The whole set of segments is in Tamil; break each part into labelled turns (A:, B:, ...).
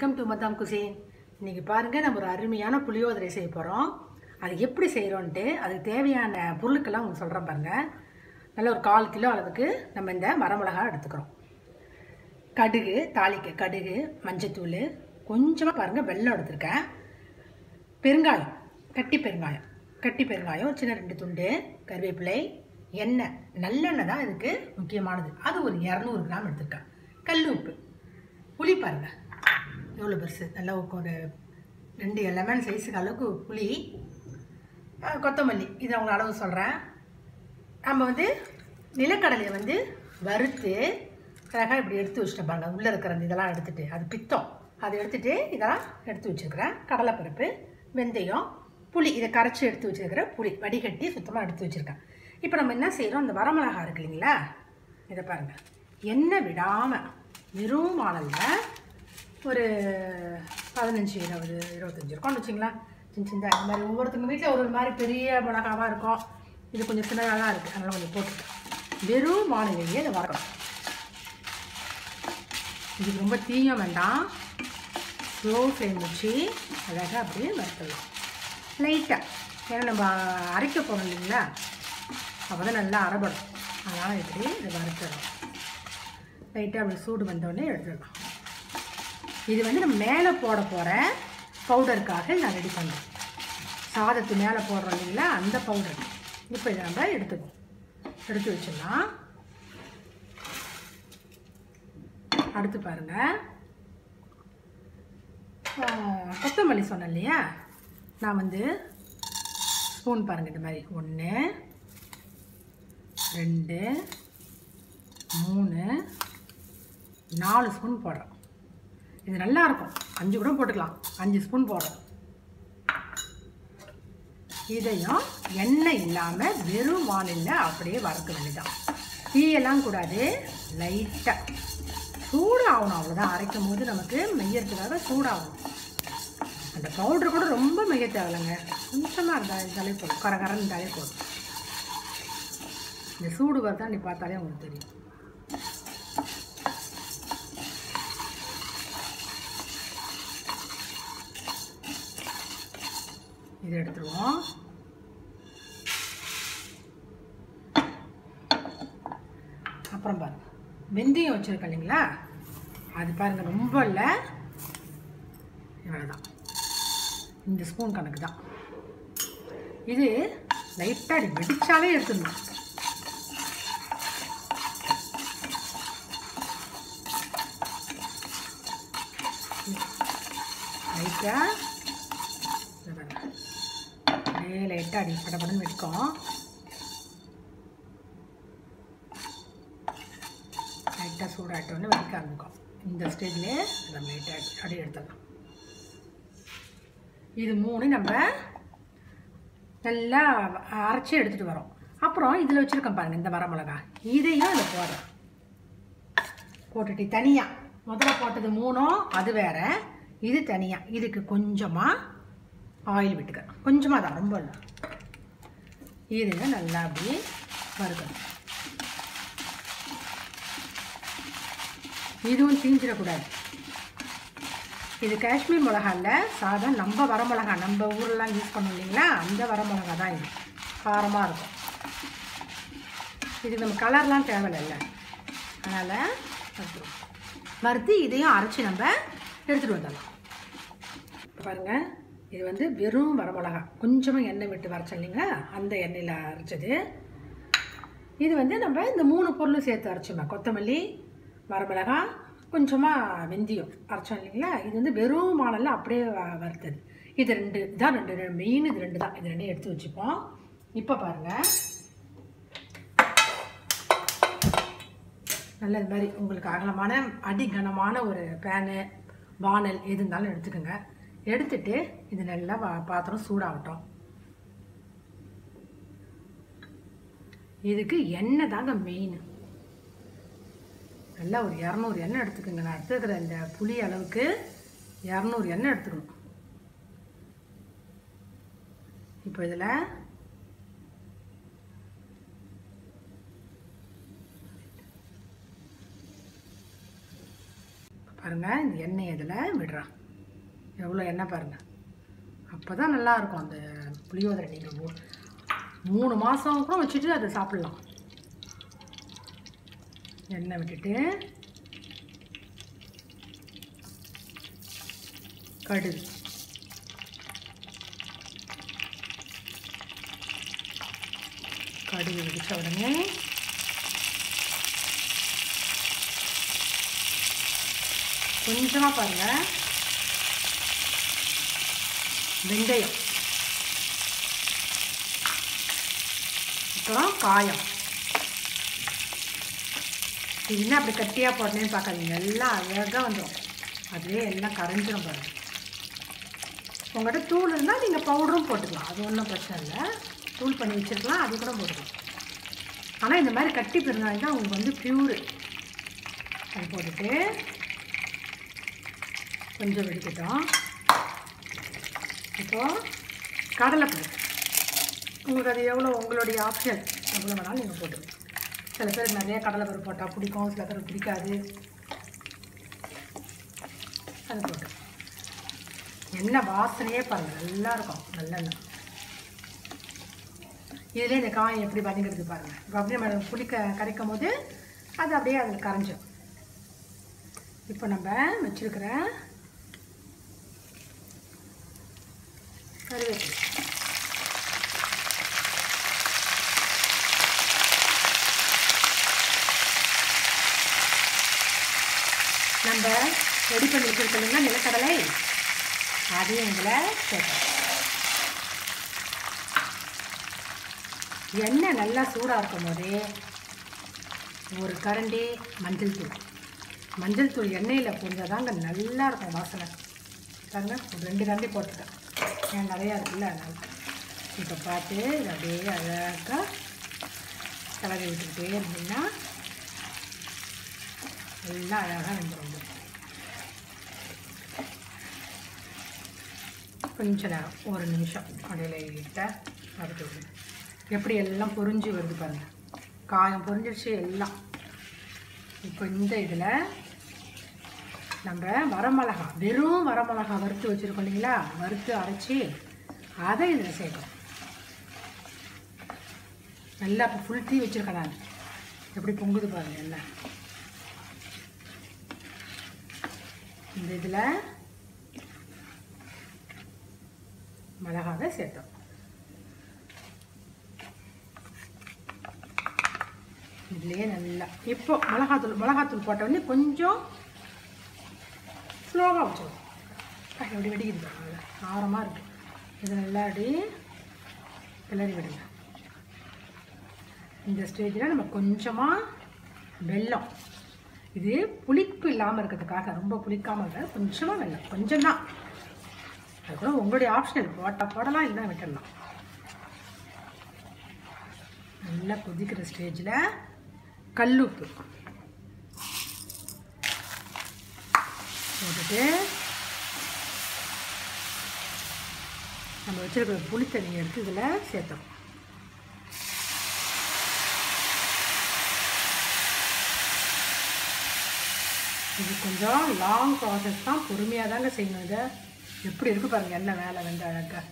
A: வெல்கம் டு மதாம் குசேன் இன்னைக்கு பாருங்க நம்ம ஒரு அருமையான புளியோதரை செய்ய போகிறோம் அது எப்படி செய்கிறோன்ட்டு அதுக்கு தேவையான பொருட்கள்லாம் உங்களுக்கு சொல்கிறேன் பாருங்க நல்ல ஒரு கால் கிலோ அளவுக்கு நம்ம இந்த வரமிளகா எடுத்துக்கிறோம் கடுகு தாளிக்க கடுகு மஞ்சத்தூள் கொஞ்சமாக பாருங்கள் வெல்லம் எடுத்திருக்கேன் பெருங்காயம் கட்டி பெருங்காயம் கட்டி பெருங்காயம் ஒரு சின்ன ரெண்டு துண்டு கருவேப்பிலை எண்ணெய் நல்லெண்ணெய் தான் இதுக்கு முக்கியமானது அது ஒரு இரநூறு கிராம் எடுத்திருக்கேன் கல் உப்பு புளி பாருங்க எவ்வளோ பெருசு நல்லா ஒரு ரெண்டு லெமன் சைஸுக்கு அளவுக்கு புளி அஹ், கொத்தமல்லி இதை அவங்க அளவு சொல்கிறேன் நம்ம வந்து நிலக்கடலையை வந்து வறுத்து அழகாக இப்படி எடுத்து வச்சுட்டு பாருங்க உள்ளே இருக்கிற அந்த இதெல்லாம் எடுத்துட்டு அது பித்தம் அதை எடுத்துட்டு இதெல்லாம் எடுத்து வச்சுருக்கிறேன் கடலைப்பருப்பு வெந்தயம் புளி இதை கரைச்சி எடுத்து வச்சிருக்கிற புளி வடிகட்டி சுத்தமாக எடுத்து வச்சுருக்கேன் இப்போ நம்ம என்ன செய்கிறோம் அந்த வரமிளகா இருக்கு இல்லைங்களா இதை பாருங்கள் எண்ணெய் விடாமல் வெறும் வானலில் ஒரு பதினஞ்சு இருபது இருபத்தஞ்சி இருக்கும்னு வச்சுங்களேன் சின்ன சின்ன இந்த மாதிரி ஒவ்வொருத்தங்க வீட்டில் ஒரு மாதிரி பெரிய மிளகாவாக இருக்கும் இது கொஞ்சம் சின்னதாக தான் இருக்குது அதனால் கொஞ்சம் போட்டுருக்கேன் வெறும் வானிலையே இதை வறுக்கணும் இதுக்கு ரொம்ப தீயம் வேண்டாம் ஸ்லோ ஃப்ளேம் வச்சு அழகாக அப்படியே வறுத்துடலாம் லைட்டாக ஏன்னா நம்ம அரைக்க போகிறோம் இல்லைங்களா அப்போ தான் நல்லா அரைபடும் அதனால் இப்படி இதை வறுத்துடலாம் லைட்டாக அப்படி சூடு வந்தோடனே எடுத்துடலாம் இது வந்து நம்ம மேலே போட போகிற பவுடருக்காக நான் ரெடி பண்ணுறேன் சாதத்து மேலே போடுறோம் இல்லைங்களா அந்த பவுடர் இப்போ இதை நம்ம எடுத்துக்குவோம் எடுத்து வச்சிடலாம் அடுத்து பாருங்க ஆ, கொத்தமல்லி சொன்னேன் இல்லையா நான் வந்து ஸ்பூன் பாருங்க இந்த மாதிரி ஒன்று ரெண்டு மூணு நாலு ஸ்பூன் போடுறேன் இது நல்லா இருக்கும் அஞ்சு கூட போட்டுக்கலாம் அஞ்சு ஸ்பூன் போடுறோம் இதையும் எண்ணெய் இல்லாமல் வெறும் வானில்ல அப்படியே வறுக்க வேண்டியதான் தீயெல்லாம் கூடாது லைட்டாக சூடாகணும் அவ்வளோதான் அரைக்கும் போது நமக்கு மெய்யறதுக்காக சூடாகணும் அந்த பவுடர் கூட ரொம்ப மெய்ய தேவையில்லைங்க கொஞ்சமாக இருந்தால் இருந்தாலே போதும் கர கரன்னு இருந்தாலே போதும் இந்த சூடு வருதா நீ பார்த்தாலே உங்களுக்கு தெரியும் இதை எடுத்துருவோம் அப்புறம் பாருங்க வெந்தயம் வச்சுருக்கேன் இல்லைங்களா அது பாருங்க ரொம்ப இல்லை இவ்வளோதான் இந்த ஸ்பூன் கணக்கு தான் இது லைட்டாக அப்படி வெடிச்சாலே எடுத்துடணும் லைட்டாக அப்படியே லைட்டாக அடி படப்படன்னு வெடிக்கும் லைட்டாக சூடாட்டோன்னு வெடிக்க ஆரம்பிக்கும் இந்த ஸ்டேஜ்லேயே நம்ம லைட்டாக அடி எடுத்துடலாம் இது மூணு நம்ம நல்லா அரைச்சி எடுத்துகிட்டு வரோம் அப்புறம் இதில் வச்சுருக்கோம் பாருங்கள் இந்த வரமிளகா இதையும் இதில் போடுறோம் போட்டுட்டு தனியாக முதல்ல போட்டது மூணும் அது வேற இது தனியாக இதுக்கு கொஞ்சமாக ஆயில் விட்டுக்க கொஞ்சமாக தான் ரொம்ப இல்லை இது நல்லா அப்படியே வறுக்கணும் இதுவும் தீஞ்சிடக்கூடாது இது காஷ்மீர் மிளகா இல்லை சாதா நம்ம வரமிளகா நம்ம ஊர்லாம் யூஸ் பண்ணோம் இல்லைங்களா அந்த வரமிளகா தான் இது காரமாக இருக்கும் இதுக்கு நம்ம கலர்லாம் தேவையில்ல அதனால் வறுத்துருவோம் வறுத்து இதையும் அரைச்சி நம்ம எடுத்துகிட்டு வந்துடலாம் பாருங்க இது வந்து வெறும் வரமிளகா கொஞ்சமாக எண்ணெய் விட்டு வரைச்சோம் இல்லைங்களா அந்த எண்ணெயில் அரைச்சது இது வந்து நம்ம இந்த மூணு பொருளும் சேர்த்து அரைச்சோம் கொத்தமல்லி வரமிளகா கொஞ்சமாக வெந்தயம் அரைச்சோம் இல்லைங்களா இது வந்து வெறும் மாடலில் அப்படியே வ- வறுத்தது இது ரெண்டு தான் ரெண்டு ரெண்டு மெயின் இது ரெண்டு தான் இது ரெண்டையும் எடுத்து வச்சுப்போம் இப்போ பாருங்கள் நல்ல இது மாதிரி உங்களுக்கு அகலமான அடி கனமான ஒரு பேனு வானல் எது இருந்தாலும் எடுத்துக்கோங்க எடுத்துட்டு இது நல்லா வா- பாத்திரம் சூடாகட்டும் இதுக்கு எண்ணெய் தாங்க மெயின் நல்லா ஒரு இரநூறு எண்ணெய் எடுத்துக்கோங்க நான் எடுத்துக்கிற இந்த புளி அளவுக்கு இரநூறு எண்ணெய் எடுத்துக்கணும் இப்போ இதில் பாருங்கள் இந்த எண்ணெய் இதில் விடுறான் எவ்வளோ எண்ணெய் பாருங்கள் அப்போ தான் நல்லாயிருக்கும் அந்த புளியோதரை நீங்கள் மூ மூணு மாதம் கூட வச்சுட்டு அதை சாப்பிட்லாம் எண்ணெய் விட்டுட்டு கடுகு கடுகு வெடிச்ச உடனே கொஞ்சமாக பாருங்க வெந்தயம் அப்புறம் காயம் இது என்ன அப்படி கட்டியாக போடணும்னு பார்க்காதீங்க எல்லாம் அழகாக வந்துடும் அதுவே எல்லாம் கரைஞ்சிரும் பாருங்க உங்கள்கிட்ட தூள் இருந்தால் நீங்கள் பவுடரும் போட்டுக்கலாம் அது ஒன்றும் பிரச்சனை இல்லை தூள் பண்ணி வச்சுருக்கலாம் அது கூட போட்டுக்கலாம் ஆனால் இந்த மாதிரி கட்டி பெருங்காயம் தான் உங்களுக்கு வந்து ப்யூரு அது போட்டுட்டு கொஞ்சம் வெடிக்கட்டும் இப்போது கடலைப்பருப்பு உங்களுக்கு அது எவ்வளோ உங்களுடைய ஆப்ஷன் எவ்வளோ வேணாலும் நீங்கள் போட்டுக்கலாம் சில பேருக்கு நிறைய கடலைப்பருப்பு போட்டால் பிடிக்கும் சில பேருக்கு பிடிக்காது அது போட்டு எண்ணெய் வாசனையே பாருங்கள் நல்லா இருக்கும் நல்லெண்ணெய் இதுலேயே இந்த காயம் எப்படி வதங்கிறது பாருங்கள் இப்போ அப்படியே நம்ம புளிக்க கரைக்கும் போது அது அப்படியே அதில் கரைஞ்சிடும் இப்போ நம்ம வச்சுருக்கிற கருவேப்பிலை நம்ம ரெடி பண்ணி வச்சுருக்கோம்னா நிலக்கடலை அதையும் இதில் சேர்க்கணும் எண்ணெய் நல்லா சூடாக இருக்கும் போதே ஒரு கரண்டி மஞ்சள் தூள் மஞ்சள் தூள் எண்ணெயில் புரிஞ்சாதாங்க நல்லா இருக்கும் வாசனை பாருங்க ஒரு ரெண்டு கரண்டி போட்டுட்டேன் ஏன் நிறையா இருக்குல்ல அதனால இப்போ பார்த்து இதை அப்படியே அழகாக கலரி விட்டுக்கிட்டே இருந்தீங்கன்னா எல்லாம் அழகாக வந்துடும் கொஞ்ச நேரம் ஒரு நிமிஷம் அப்படியே லைட்டாக வறுத்து விடுங்க எப்படி எல்லாம் பொரிஞ்சு வருது பாருங்கள் காயம் பொரிஞ்சிருச்சு எல்லாம் இப்போ இந்த இதில் நம்ம வரமிளகா வெறும் வரமிளகா வறுத்து வச்சுருக்கோம் இல்லைங்களா வறுத்து அரைச்சி அதை இதில் சேர்க்கணும் நல்லா இப்போ ஃபுல் டீ வச்சுருக்கேன் நான் எப்படி பொங்குது பாருங்க எல்லாம் இந்த இதில் மிளகாவை சேர்த்தோம் இதுலேயே நல்லா இப்போ மிளகாத்தூள் மிளகாத்தூள் போட்ட உடனே கொஞ்சம் ஸ்லோவாக வச்சுருவோம் எப்படி வெடிக்குது பாருங்க காரமாக இருக்குது இது நல்லா அப்படி கிளறி விடுங்க இந்த ஸ்டேஜில் நம்ம கொஞ்சமாக வெல்லம் இது புளிப்பு இல்லாமல் இருக்கிறதுக்காக ரொம்ப புளிக்காமல் இருக்க கொஞ்சமாக வெல்லம் கொஞ்சம் தான் அது கூட உங்களுடைய ஆப்ஷனல் போட்டால் போடலாம் இல்லை விட்டுடலாம் நல்லா கொதிக்கிற ஸ்டேஜில் கல்லுப்பு போட்டுட்டு நம்ம வச்சுருக்கிற புளி தண்ணியை எடுத்து இதில் சேர்த்தோம் இது கொஞ்சம் லாங் ப்ராசஸ் தான் பொறுமையாக தாங்க செய்யணும் இதை எப்படி இருக்கு பாருங்க எண்ணெய் மேலே வந்து அழகாக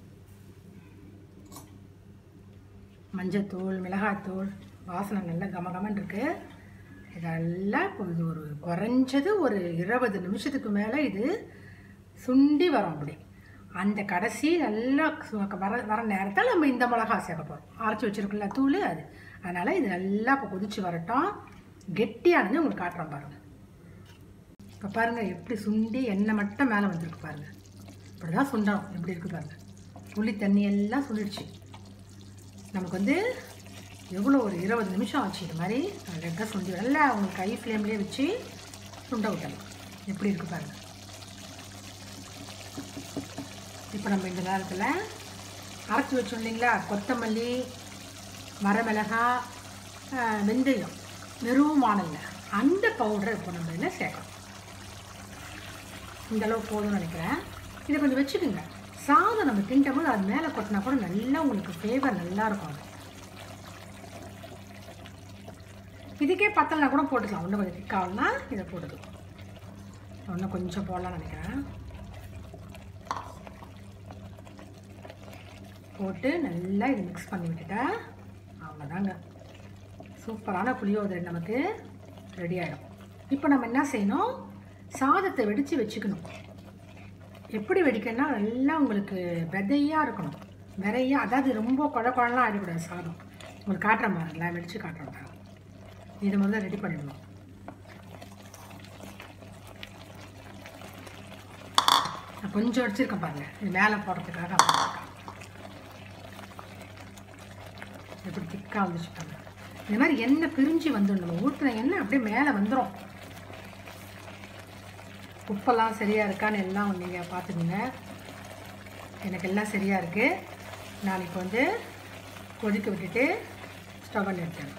A: மஞ்சத்தூள் மிளகாத்தூள் வாசனை நல்லா கமகமன்னு இருக்கு இதெல்லாம் இப்போ இது ஒரு குறைஞ்சது ஒரு இருபது நிமிஷத்துக்கு மேலே இது சுண்டி வரும் அப்படி அந்த கடைசி நல்லா சு- வர வர நேரத்தில் நம்ம இந்த மிளகா சேர்க்க போகிறோம் அரைச்சி வச்சிருக்கோம்ல தூள் அது அதனால் இது நல்லா இப்போ கொதிச்சு வரட்டும் கெட்டியானது உங்களுக்கு காட்டுறோம் பாருங்கள் இப்போ பாருங்கள் எப்படி சுண்டி எண்ணெய் மட்டும் மேலே வந்திருக்கு பாருங்கள் இப்படி தான் சுண்டணும் எப்படி இருக்குது பாருங்கள் புளி தண்ணி எல்லாம் சுண்டிடுச்சு நமக்கு வந்து எவ்வளோ ஒரு இருபது நிமிஷம் ஆச்சு இது மாதிரி ரெட்டாக சுண்டி நல்லா உங்களுக்கு கை ஃப்ளேம்லேயே வச்சு சுண்ட விட்டலாம் எப்படி இருக்குது பாருங்கள் இப்போ நம்ம இந்த நேரத்தில் அரைச்சி வச்சோம் இல்லைங்களா கொத்தமல்லி வரமிளகா ஆஹ், வெந்தயம் வெறும் வானல்ல அந்த பவுடரை இப்போ நம்ம இதில் சேர்க்கணும் இந்த அளவு போதும்னு நினைக்கிறேன் இதை கொஞ்சம் வச்சுக்கோங்க சாதம் நம்ம திண்டும் போது அது மேலே கொட்டினா கூட நல்லா உங்களுக்கு ஃப்ளேவர் நல்லா இருக்கும் அது இதுக்கே பத்தலைனா கூட போட்டுக்கலாம் இன்னும் கொஞ்சம் திக்காகனா இதை போட்டுக்கலாம் இன்னும் கொஞ்சம் போடலாம்னு நினைக்கிறேன் போட்டு நல்லா இது மிக்ஸ் பண்ணி விட்டுட்டா அவ்வளோதாங்க சூப்பரான புளியோதரை நமக்கு ரெடி ஆகிடும் இப்போ நம்ம என்ன செய்யணும் சாதத்தை வெடித்து வச்சுக்கணும் எப்படி வெடிக்கணும்னா நல்லா உங்களுக்கு விதையாக இருக்கணும் விரையா அதாவது ரொம்ப குழ குழலாம் ஆகிடக்கூடாது சாதம் உங்களுக்கு காட்டுற மாதிரிங்களா வெடித்து காட்டுறேன் இதை முதல்ல ரெடி பண்ணிடணும் நான் கொஞ்சம் வச்சுருக்கேன் பாருங்க இது மேலே போடுறதுக்காக அப்படி இருக்கேன். எப்படி திக்காக வந்துச்சு பாருங்க இந்த மாதிரி எண்ணெய் பிரிஞ்சு வந்துடும் நம்ம ஊற்றுன எண்ணெய் அப்படியே மேலே வந்துடும் உப்பெல்லாம் சரியாக இருக்கான்னு எல்லாம் நீங்கள் பார்த்துக்குங்க எனக்கு எல்லாம் சரியாக இருக்குது நான் இப்போ வந்து கொதிக்க விட்டுட்டு ஸ்டவ் பண்ணி எடுத்தேன்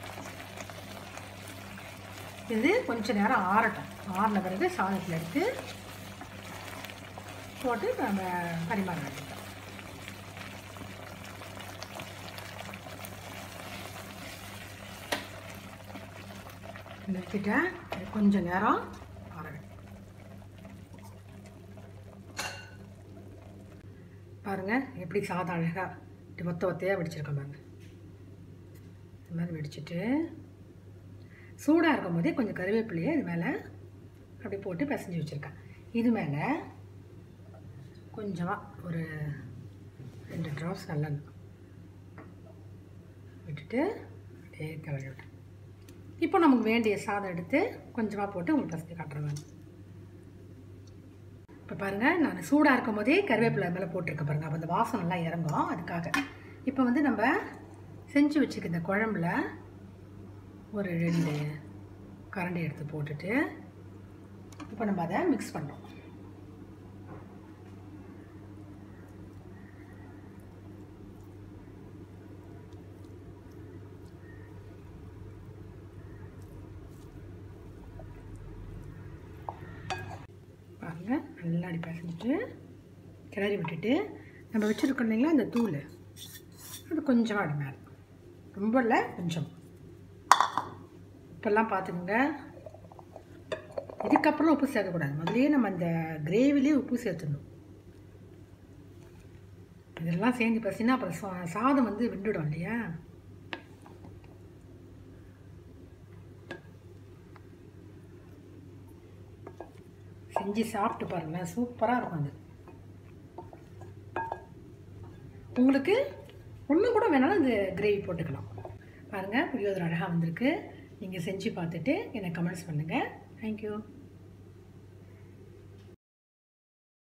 A: இது கொஞ்ச நேரம் ஆறட்டும் ஆறின பிறகு சாதத்தில் எடுத்து போட்டு நம்ம பரிமாற வேண்டியது நிறுத்திட்டேன் இது கொஞ்ச நேரம் ஆற வேண்டும் பாருங்க எப்படி சாதம் அழகாக இப்படி ஒத்த ஒத்தையாக வெடிச்சிருக்கேன் பாருங்க இந்த மாதிரி வெடிச்சிட்டு சூடாக இருக்கும் போதே கொஞ்சம் கருவேப்பிலையை இது மேலே அப்படி போட்டு பிசைஞ்சு வச்சுருக்கேன் இது மேலே கொஞ்சமாக ஒரு ரெண்டு ட்ராப்ஸ் நல்லெண்ணெய் விட்டுட்டு அப்படியே கிளறி விட்டேன் இப்போ நமக்கு வேண்டிய சாதம் எடுத்து கொஞ்சமாக போட்டு உங்களுக்கு பசங்க காட்டுறேன் இப்போ பாருங்கள் நான் சூடாக இருக்கும் போதே கருவேப்பிலை மேலே போட்டிருக்கேன் பாருங்கள் அப்போ அந்த வாசம் நல்லா இறங்கும் அதுக்காக இப்போ வந்து நம்ம செஞ்சு வச்சுருக்க இந்த குழம்புல ஒரு ரெண்டு கரண்டி எடுத்து போட்டுட்டு இப்போ நம்ம அதை மிக்ஸ் பண்ணுறோம் பாருங்க நல்லா அடி பிசைஞ்சிட்டு கிளறி விட்டுட்டு நம்ம வச்சுருக்கோம் இல்லைங்களா அந்த தூள் அது கொஞ்சமாக அடி மேலே ரொம்ப இல்லை கொஞ்சம் இப்போல்லாம் பார்த்துக்கோங்க இதுக்கப்புறம் உப்பு சேர்க்கக்கூடாது முதல்லயே நம்ம அந்த கிரேவிலே உப்பு சேர்த்துடணும் இதெல்லாம் சேர்ந்து பசினா அப்புறம் சா- சாதம் வந்து வெந்துடும் இல்லையா செஞ்சு சாப்பிட்டு பாருங்களேன் சூப்பராக இருக்கும் அது உங்களுக்கு ஒன்றும் கூட வேணாலும் இந்த கிரேவி போட்டுக்கலாம் பாருங்கள் புளியோதரை அழகாக வந்திருக்கு நீங்கள் செஞ்சு பார்த்துட்டு எனக்கு கமெண்ட்ஸ் பண்ணுங்கள் தேங்க்யூ